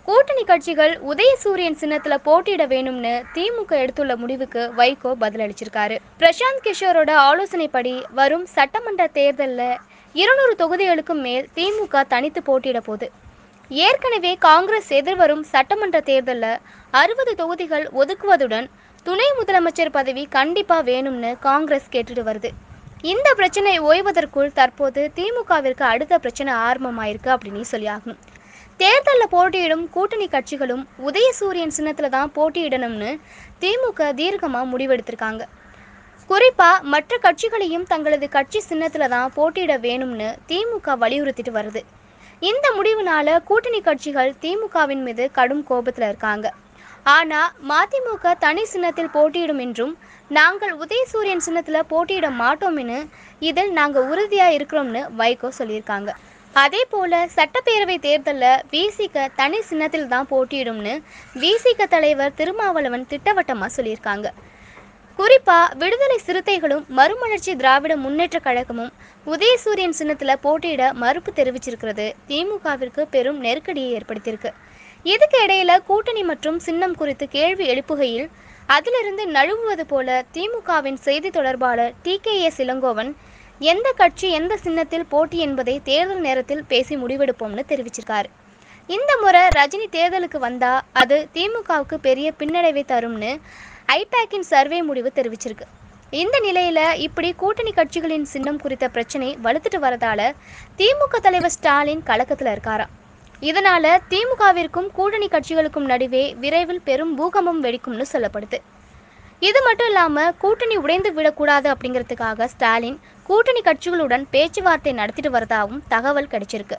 கூட்டணி கட்சிகள் உதயசூரியன் சின்னத்துல போட்டியிட வேணும்னு திமுக எடுத்துள்ள முடிவுக்கு வைகோ பதிலளிச்சிருக்காரு பிரசாந்த் கிஷோரோட ஆலோசனைப்படி வரும் சட்டமன்ற தேர்தல்ல இருநூறு தொகுதிகளுக்கும் மேல் திமுக தனித்து போட்டியிட போகுது ஏற்கனவே காங்கிரஸ் எதிர்வரும் சட்டமன்ற தேர்தலில் அறுபது தொகுதிகள் ஒதுக்குவதுடன் துணை முதலமைச்சர் பதவி கண்டிப்பா வேணும்னு காங்கிரஸ் கேட்டுட்டு வருது இந்த பிரச்சனை ஓய்வதற்குள் தற்போது திமுகவிற்கு அடுத்த பிரச்சனை ஆரம்பமாயிருக்கு அப்படின்னு சொல்லி ஆகணும் தேர்தலில் போட்டியிடும் கூட்டணி கட்சிகளும் உதயசூரியன் சின்னத்தில் தான் போட்டியிடணும்னு திமுக தீர்க்கமாக முடிவெடுத்திருக்காங்க குறிப்பா மற்ற கட்சிகளையும் தங்களது கட்சி சின்னத்துல தான் போட்டியிட வேணும்னு திமுக வலியுறுத்திட்டு வருது இந்த முடிவுனால கூட்டணி கட்சிகள் திமுகவின் மீது கடும் கோபத்துல இருக்காங்க ஆனா மதிமுக தனி சின்னத்தில் போட்டியிடும் என்றும் நாங்கள் உதயசூரியன் சின்னத்துல போட்டியிட மாட்டோம்னு இதில் நாங்க உறுதியா இருக்கிறோம்னு வைகோ சொல்லியிருக்காங்க அதே போல சட்டப்பேரவை தேர்தலில் விசிக தனி சின்னத்தில் தான் போட்டியிடும்னு விசிக தலைவர் திருமாவளவன் திட்டவட்டமாக சொல்லியிருக்காங்க குறிப்பா விடுதலை சிறுத்தைகளும் மறுமலர்ச்சி திராவிட முன்னேற்ற கழகமும் உதயசூரியன் சின்னத்துல போட்டியிட மறுப்பு தெரிவிச்சிருக்கிறது திமுகவிற்கு பெரும் நெருக்கடியை ஏற்படுத்தியிருக்கு இதுக்கு இடையில கூட்டணி மற்றும் சின்னம் குறித்து கேள்வி எழுப்புகையில் அதிலிருந்து நழுவுவது போல திமுகவின் செய்தி தொடர்பாளர் டி கே எஸ் இளங்கோவன் எந்த கட்சி எந்த சின்னத்தில் போட்டி என்பதை தேர்தல் நேரத்தில் பேசி முடிவெடுப்போம்னு தெரிவிச்சிருக்காரு இந்த முறை ரஜினி தேர்தலுக்கு வந்தா அது திமுகவுக்கு பெரிய பின்னடைவை தரும்னு ஐபேக்கின் சர்வே முடிவு தெரிவிச்சிருக்கு இந்த நிலையில இப்படி கூட்டணி கட்சிகளின் சின்னம் குறித்த பிரச்சனை வலுத்துட்டு வரதால திமுக தலைவர் ஸ்டாலின் கலக்கத்துல இருக்காராம் இதனால திமுகவிற்கும் கூட்டணி கட்சிகளுக்கும் நடுவே விரைவில் பெரும் பூகம்பம் வெடிக்கும்னு சொல்லப்படுது இது மட்டும் இல்லாம கூட்டணி உடைந்து விடக்கூடாது அப்படிங்கிறதுக்காக ஸ்டாலின் கூட்டணி கட்சிகளுடன் பேச்சுவார்த்தை நடத்திட்டு வரதாகவும் தகவல் கிடைச்சிருக்கு